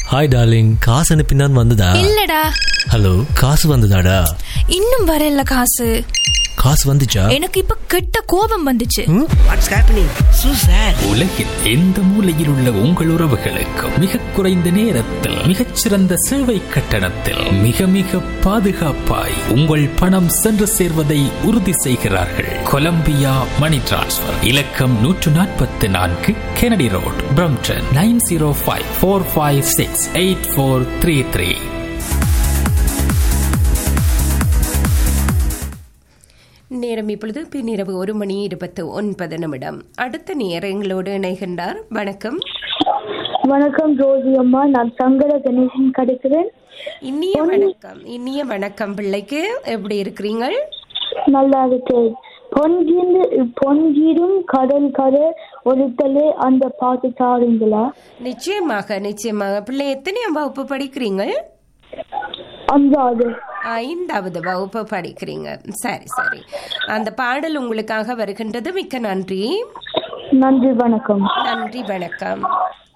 hi darling காசு அனுப்பினான் வந்ததா இல்லடா ஹலோ காசு வந்ததாடா இன்னும் வரல காசு காசு வந்துச்சா எனக்கு இப்ப கெட்ட கோபம் வந்துச்சு வாட்ஸ் ஹேப்பனிங் சூ சார் உலகில் எந்த மூலையில் உள்ள உங்கள் உறவுகளுக்கும் மிக குறைந்த நேரத்தில் மிகச்சிறந்த சேவை கட்டணத்தில் மிக மிக பாதுகாப்பாய் உங்கள் பணம் சென்று சேர்வதை உறுதி செய்கிறார்கள் கொலம்பியா மணி டிரான்ஸ்ஃபர் இலக்கம் நூற்று நாற்பத்தி நான்கு Kennedy road Brampton nine zero five four five six eight four three three நேரம் இப்பொழுது பின்னிரவு ஒரு மணி இருபத்து ஒன்பது நிமிடம் அடுத்த நேரம் எங்களோடு இணைகின்றார் வணக்கம் வணக்கம் ஜோதி அம்மா நான் சங்கர கணேசன் கிடைக்கிறேன் இனிய வணக்கம் இனிய வணக்கம் பிள்ளைக்கு எப்படி இருக்கிறீங்கள் நல்லா இருக்கேன் பொன்கிந்து பொன்கிரும் கடல் கரை ஒருத்தலே அந்த பாட்டு தாருங்களா நிச்சயமாக நிச்சயமாக பிள்ளை எத்தனையாம் வகுப்பு படிக்கிறீங்கள் அஞ்சாவது ஐந்தாவது வகுப்பு படிக்கிறீங்க சரி சரி அந்த பாடல் உங்களுக்காக வருகின்றது மிக்க நன்றி நன்றி வணக்கம் நன்றி வணக்கம்